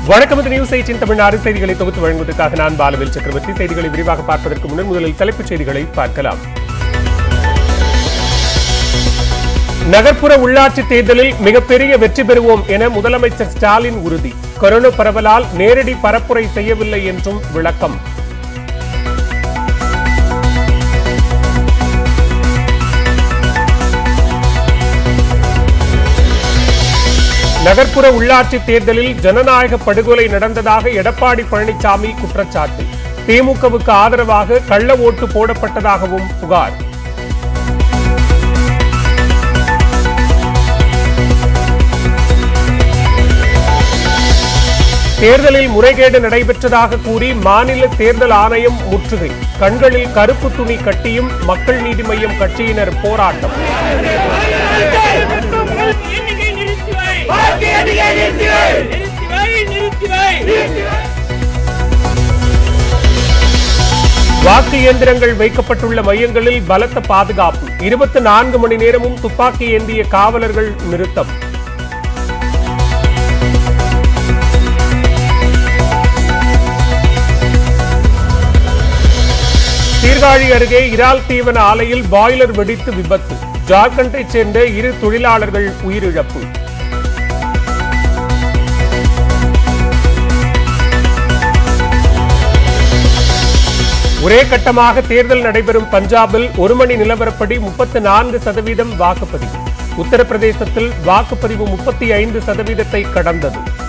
வணக்கம் இது news eighteen Tamil Nadu செய்திகளை தொகுத்து வழங்குவதற்காக நான் பாலவேல் சக்கரவர்த்தி செய்திகளை விரிவாக பார்ப்பதற்கு முன்னர் முதலில் தலைப்புச் செய்திகளை பார்க்கலாம் நகர்ப்புற உள்ளாட்சி தேர்தலில் மிகப்பெரிய வெற்றி பெறுவோம் என முதலமைச்சர் ஸ்டாலின் உறுதி கொரோனா பரவலால் நேரடி பரப்புரை செய்யவில்லை என்றும் விளக்கம் நகர்ப்புற உள்ளாட்சி தேர்தலில் ஜனநாயக படுகொலை நடந்ததாக எடப்பாடி பழனிசாமி குற்றச்சாட்டு திமுகவுக்கு ஆதரவாக கள்ள ஓட்டு போடப்பட்டதாகவும் புகார் தேர்தலில் முறைகேடு நடைபெற்றதாக கூறி மாநில தேர்தல் ஆணையம் முற்றுகை கண்களில் கருப்பு துணி கட்டியும் மக்கள் நீதி மய்யம் கட்சியினர் போராட்டம் எண்ணிக்கை நிறுத்தி வை வாக்கு எண்ணிக்கை நிறுத்தி வை. நிறுத்தி வை நிறுத்தி வை வாக்கு இயந்திரங்கள் வைக்கப்பட்டுள்ள மையங்களில் பலத்த பாதுகாப்பு இருபத்தி நான்கு மணி நேரமும் துப்பாக்கி ஏந்திய காவலர்கள் நிறுத்தம் சீர்காழி அருகே இறால் தீவன ஆலையில் பாய்லர் வெடித்து விபத்து ஜார்க்கண்டைச் சேர்ந்த இரு தொழிலாளர்கள் உயிரிழப்பு ஒரே கட்டமாக தேர்தல் நடைபெறும் பஞ்சாபில் ஒரு மணி நிலவரப்படி முப்பத்து நான்கு சதவீதம் வாக்குப்பதிவு உத்தரப்பிரதேசத்தில் வாக்குப்பதிவு முப்பத்தி ஐந்து சதவீதத்தை கடந்தது